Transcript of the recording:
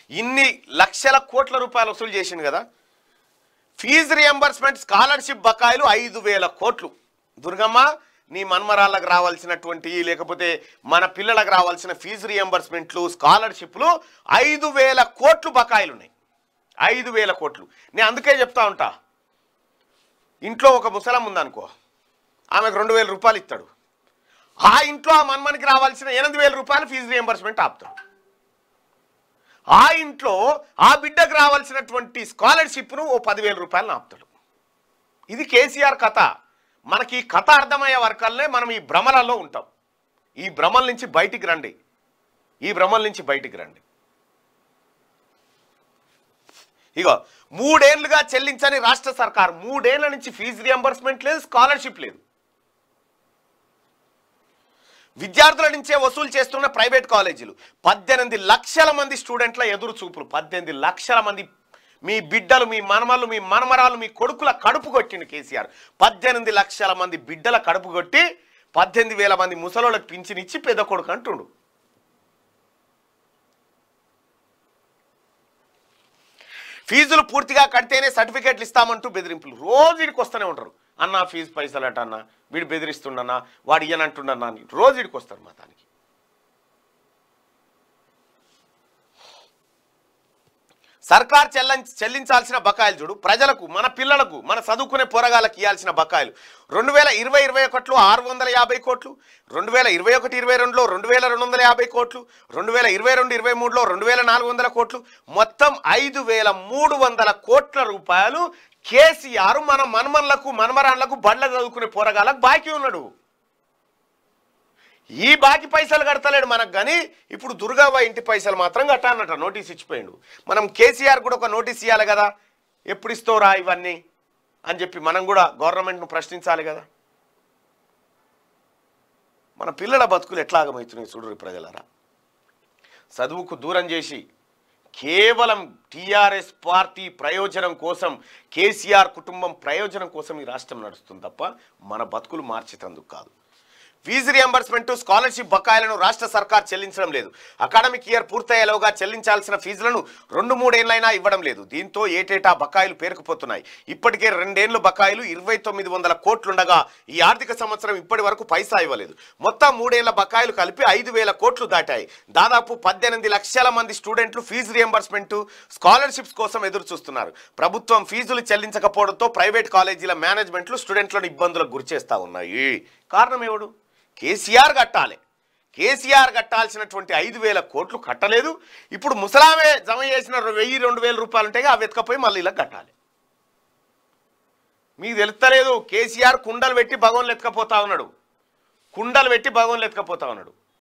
ఇన్ని లక్షల కోట్ల రూపాయలు వసూలు చేసింది కదా ఫీజు రియంబర్స్మెంట్ స్కాలర్షిప్ బకాయిలు ఐదు వేల కోట్లు దుర్గమ్మ నీ మన్మరాళ్ళకు రావాల్సినటువంటి లేకపోతే మన పిల్లలకు రావాల్సిన ఫీజు రియంబర్స్మెంట్లు స్కాలర్షిప్లు ఐదు వేల కోట్లు బకాయిలు ఉన్నాయి ఐదు వేల కోట్లు నేను అందుకే చెప్తా ఉంటా ఇంట్లో ఒక ముసలం ఉందనుకో ఆమెకు రెండు వేల రూపాయలు ఇస్తాడు ఆ ఇంట్లో ఆ మన్మనికి రావాల్సిన ఎనిమిది వేల రూపాయలు ఫీజు రియంబర్స్మెంట్ ఆపుతాడు ఆ ఇంట్లో ఆ బిడ్డకు రావాల్సినటువంటి స్కాలర్షిప్ను ఓ పదివేల రూపాయలను ఆపుతాడు ఇది కేసీఆర్ కథ మనకి ఈ కథ అర్థమయ్యే వర్కల్లే మనం ఈ భ్రమలలో ఉంటాం ఈ భ్రమల నుంచి బయటికి రండి ఈ భ్రమల నుంచి బయటికి రండి ఇగో మూడేళ్లుగా చెల్లించని రాష్ట్ర సర్కార్ మూడేళ్ల నుంచి ఫీజు రియంబర్స్మెంట్ లేదు స్కాలర్షిప్ లేదు విద్యార్థుల నుంచే వసూలు చేస్తున్న ప్రైవేట్ కాలేజీలు పద్దెనిమిది లక్షల మంది స్టూడెంట్ల ఎదురు చూపులు పద్దెనిమిది లక్షల మంది మీ బిడ్డలు మీ మనమలు మీ మనమరాలు మీ కొడుకుల కడుపు కొట్టిండు కేసీఆర్ పద్దెనిమిది లక్షల మంది బిడ్డల కడుపు కొట్టి పద్దెనిమిది వేల మంది ముసలోళ్ళకి పింఛనిచ్చి పెద్ద కొడుకు అంటుండు ఫీజులు పూర్తిగా కడితేనే సర్టిఫికేట్లు ఇస్తామంటూ బెదిరింపులు రోజు వీడికి వస్తూనే ఉంటారు అన్న ఫీజు పైసలు అట అన్న వీడు బెదిరిస్తుండన్నా వాడు ఇయ్యనంటుండన్నా అని రోజు వీడికి వస్తారు మా దానికి సర్కార్ చెల్లి చెల్లించాల్సిన బకాయిలు చూడు ప్రజలకు మన పిల్లలకు మన చదువుకునే పోరగాళ్ళకి ఇవ్వాల్సిన బకాయిలు రెండు వేల ఇరవై ఇరవై ఒకటిలో ఆరు వందల యాభై కోట్లు రెండు వేల ఇరవై ఒకటి ఇరవై రెండులో రెండు వేల రెండు వందల యాభై కోట్లు రెండు వేల ఇరవై రెండు ఇరవై మూడులో రెండు వేల నాలుగు వందల కోట్లు మొత్తం ఐదు వేల మూడు వందల కోట్ల రూపాయలు కేసీఆర్ మన మన్మన్లకు మన్మరాన్లకు బండ్ల చదువుకునే పోరగాళ్ళకు బాకీ ఉన్నాడు ఈ బాకి పైసలు కడతలేడు మనకు కానీ ఇప్పుడు దుర్గాబాయ్ ఇంటి పైసలు మాత్రం కట్టానట నోటీస్ ఇచ్చిపోయిండు మనం కేసీఆర్ కూడా ఒక నోటీస్ ఇవ్వాలి కదా ఎప్పుడు ఇస్తావురా ఇవన్నీ అని చెప్పి మనం కూడా గవర్నమెంట్ను ప్రశ్నించాలి కదా మన పిల్లల బతుకులు ఎట్లాగమవుతున్నాయి చూడరు ప్రజలరా చదువుకు దూరం చేసి కేవలం టీఆర్ఎస్ పార్టీ ప్రయోజనం కోసం కేసీఆర్ కుటుంబం ప్రయోజనం కోసం ఈ రాష్ట్రం నడుస్తుంది తప్ప మన బతుకులు మార్చేటందుకు కాదు ఫీజు రియంబర్స్మెంట్ స్కాలర్షిప్ బకాయిలను రాష్ట్ర సర్కార్ చెల్లించడం లేదు అకాడమిక్ ఇయర్ పూర్తయ్యేలోగా చెల్లించాల్సిన ఫీజులను రెండు మూడేళ్లైనా ఇవ్వడం లేదు దీంతో ఏటేటా బకాయిలు పేరుకుపోతున్నాయి ఇప్పటికే రెండేళ్లు బకాయిలు ఇరవై తొమ్మిది వందల కోట్లుండగా ఈ ఆర్థిక సంవత్సరం ఇప్పటి వరకు పైసా ఇవ్వలేదు మొత్తం మూడేళ్ల బకాయిలు కలిపి ఐదు వేల కోట్లు దాటాయి దాదాపు పద్దెనిమిది లక్షల మంది స్టూడెంట్లు ఫీజు రియంబర్స్మెంట్ స్కాలర్షిప్స్ కోసం ఎదురు చూస్తున్నారు ప్రభుత్వం ఫీజులు చెల్లించకపోవడంతో ప్రైవేట్ కాలేజీల మేనేజ్మెంట్లు స్టూడెంట్లను ఇబ్బందులకు గురిచేస్తా ఉన్నాయి కారణం ఎవడు కేసీఆర్ కట్టాలి కేసీఆర్ కట్టాల్సినటువంటి ఐదు వేల కోట్లు కట్టలేదు ఇప్పుడు ముసలామే జమ చేసిన వెయ్యి రెండు వేల రూపాయలు ఉంటాయి అవి ఎత్తుకపోయి మళ్ళీ ఇలా కట్టాలి మీకు తెలుస్తలేదు కేసీఆర్ కుండలు పెట్టి భగవన్లు ఎత్తుకపోతా ఉన్నాడు కుండలు పెట్టి భగవన్లు ఎత్తుకపోతా ఉన్నాడు